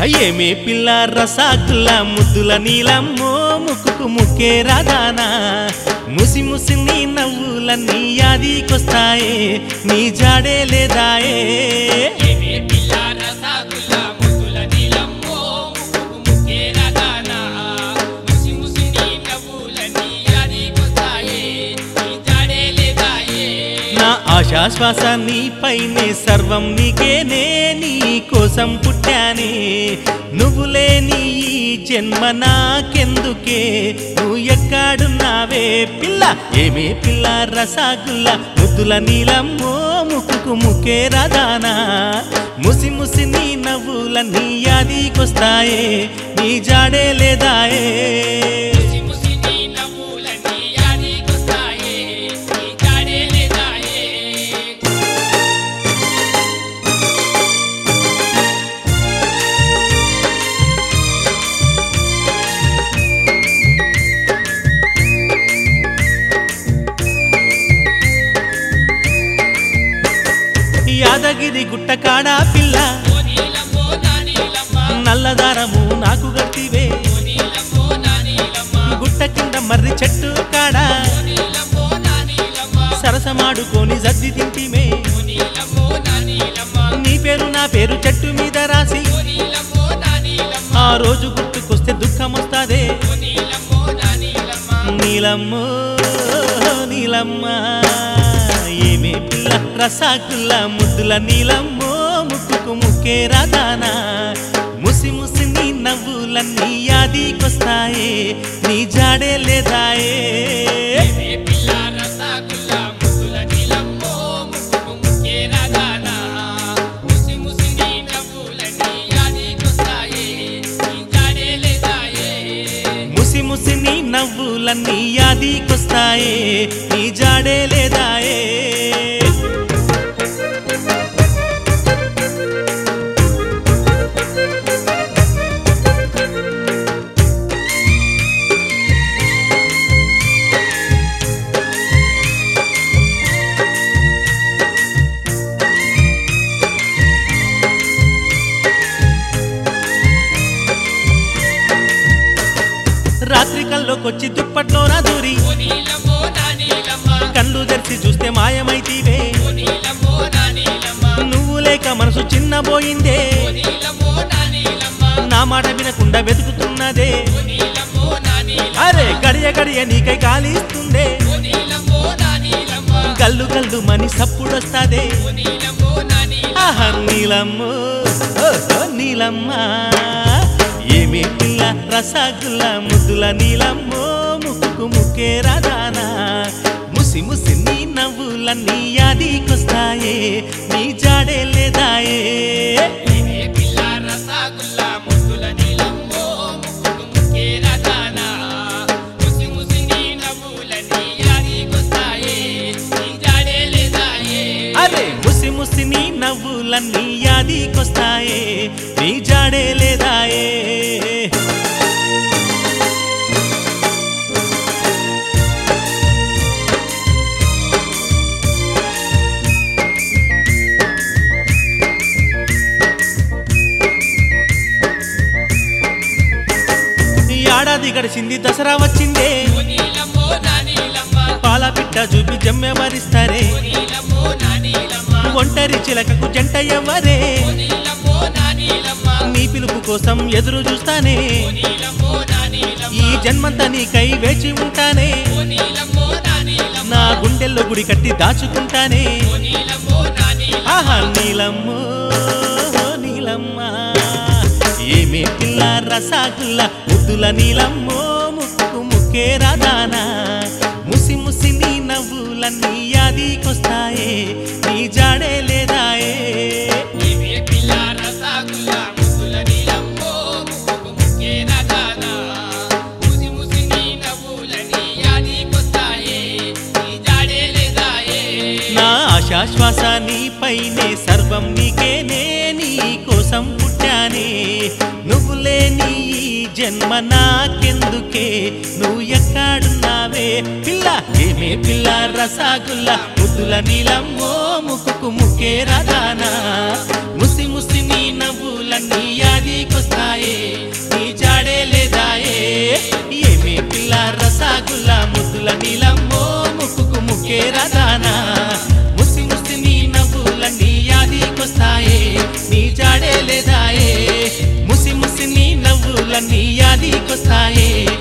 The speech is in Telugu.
ఏమే పిల్ల రసాకుల ముద్దుల నీలమ్మో ముక్కుకు ముక్కే రాదానా ముసి ముసి నీ నవ్వులన్నీ యాదికొస్తాయే నీ జాడే లేదాయే ఏమే పిల్ల రసగుల్ల ముద్దుల నీలమ్మో ముక్కుకు ముక్కేరా దానా ముసి ముసి నీ నవ్వులన్నీ యాదికొస్తాయే నీ జాడే లేదాయే నా ఆశాశ్వాస నీపైనే సర్వం నీకేనే నీ కోసం పుట్టానే నువ్వు లేని ఈ జన్మ నాకెందుకే నువ్వు ఎక్కడున్నావే పిల్ల ఏమే పిల్ల రసాగుల్ల ముద్దుల నీలమ్మో ముక్కుకు ముక్కే రాదానా ముసి ముసి నీ నవ్వులన్నీ యాదికొస్తాయే నీ జాడే లేదాయే ముసి ముసి నీ నవ్వులన్నీ యాదికొస్తాయే నీ జాడే లేదాయే యాదగిరి గుట్ట కాడా పిల్ల ఓ నీలమ్మో నా నీలమ్మ నల్లదారము నాకు గట్టివే ఓ నీలమ్మో నా నీలమ్మ గుట్ట కింద మర్రి చెట్టు కాడా ఓ నీలమ్మో నా నీలమ్మ సరసమాడుకొని జద్ది తింటిమే ఓ నీలమ్మో నా నీలమ్మ నీ పేరు నా పేరు చెట్టు మీద రాసి ఓ నీలమ్మో నా నీలమ్మ ఆ రోజు గుర్తుకొస్తే దుఃఖం వస్తాదే ఓ నీలమ్మో నా నీలమ్మ నీలమ్మో నీలమ్మ ఏమే పిల్ల రసాకుల్ల ముద్దుల నీలమ్మో ముక్కుకు ముక్కే రాదానా ముసి ముసి నీ నవ్వులన్నీ యాదికొస్తాయే నీ జాడే లేదాయే ఏమే పిల్ల రసగుల్ల ముద్దుల నీలమ్మో ముక్కుకు ముక్కేరా దానా ముసి ముసి నీ నవ్వులన్నీ యాదికొస్తాయే నీ జాడే లేదాయే ముసి ముసి నీ నవ్వులన్నీ యాదికొస్తాయే నీ జాడే లేదాయే రాత్రి కల్లోకొచ్చి దుప్పట్లోనా దూరి ఓ నీలమ్మో నా నీలమ్మ కళ్ళు తెరిచి చూస్తే మాయమైతీవే ఓ నీలమ్మో నా నీలమ్మ నువ్వు లేక మనసు చిన్నబోయిందే ఓ నీలమ్మో నా నీలమ్మ నా మాట వినకుండా వెతుకుతున్నదే ఓ నీలమ్మో నా నీలమ్మ అరే గడియ గడియ నీకై కాలిస్తుందే ఓ నీలమ్మో నా నీలమ్మ కళ్ళు కళ్ళు మని సప్పుడొస్తాదే ఓ నీలమ్మో నా నీలమ్మ ఆహా నీలమ్మో ఓహో నీలమ్మ ఏమి పిల్ల రసగుల్ల ముద్దుల నీలమ్మో ముక్కు ముక్కే రాదానా ముసి ముసి నీ నవ్వులన్నీ యాదికొస్తాయే నీ జాడే లేదాయే ఏమే పిల్ల రసగుల్ల ముద్దుల నీలమ్మో ముక్కుకు ముక్కేరా దానా ముసి ముసి నీ నవ్వులన్నీ యాదికొస్తాయే నీ జాడే లేదాయే అరే ముసి ముసి నీ నవ్వులన్నీ యాదికొస్తాయే నీ జాడే లేదాయే ఈ ఏడాది గడిచింది దసరా వచ్చిందే ఓ నీలమ్మో నా నీలమ్మ పాల పిట్ట చూపి జమ్మె మరిస్తారే ఓ నీలమ్మో నా నీలమ్మ ఒంటరి చిలకకు జంట ఎవ్వరే ఓ నీలమ్మో నా నీలమ్మ నీ పిలుపు కోసం ఎదురు చూస్తానే ఓ నీలమ్మో నా నీలమ్మ ఈ జన్మంతా నీకై వేచి ఉంటానే ఓ నీలమ్మో నా నీలమ్మ నా గుండెల్లో గుడి కట్టి దాచుకుంటానే ఓ నీలమ్మో నా నీలమ్మ ఆహా నీలమ్మో నీలమ్మ ఏమే పిల్ల రసాగుల్ల ముద్దుల నీలమ్మో ముక్కు ముక్కే రాదానా ముసి ముసి నీ నవ్వులన్నీ యాదికొస్తాయే నీ జాడే లేదాయే ఏమే పిల్ల రసగుల్ల ముద్దుల నీలమ్మో ముక్కుకు ముక్కేరా దానా ముసి ముసి నీ నవ్వులని యాదికొస్తాయే నీ జాడే లేదాయే నా ఆశాశ్వాస నీపైనే సర్వం నీకేనే నీ కోసం పుట్టానే నువ్వు లేని ఈ జన్మ నాకెందుకే నువ్వు ఎక్కడున్నావే పిల్ల ఏమే పిల్ల రసాగుల్ల ముద్దుల నీలమ్మో ముక్కుకు ముక్కే రదానా ముసి ముసి నీ నవ్వుల నవ్వులన్నీ యాదికొస్తాయే నీ జాడే లేదాయే ఏమే పిల్ల రసాగుల్లా ముద్దుల నీలమ్మో ముక్కుకు ముక్కే రదానా ముసి ముసి నీ నవ్వులన్నీ యాదికొస్తాయే నీ జాడే లేదాయే ముసి ముసి నీ నవ్వులన్నీ యాదికొస్తాయే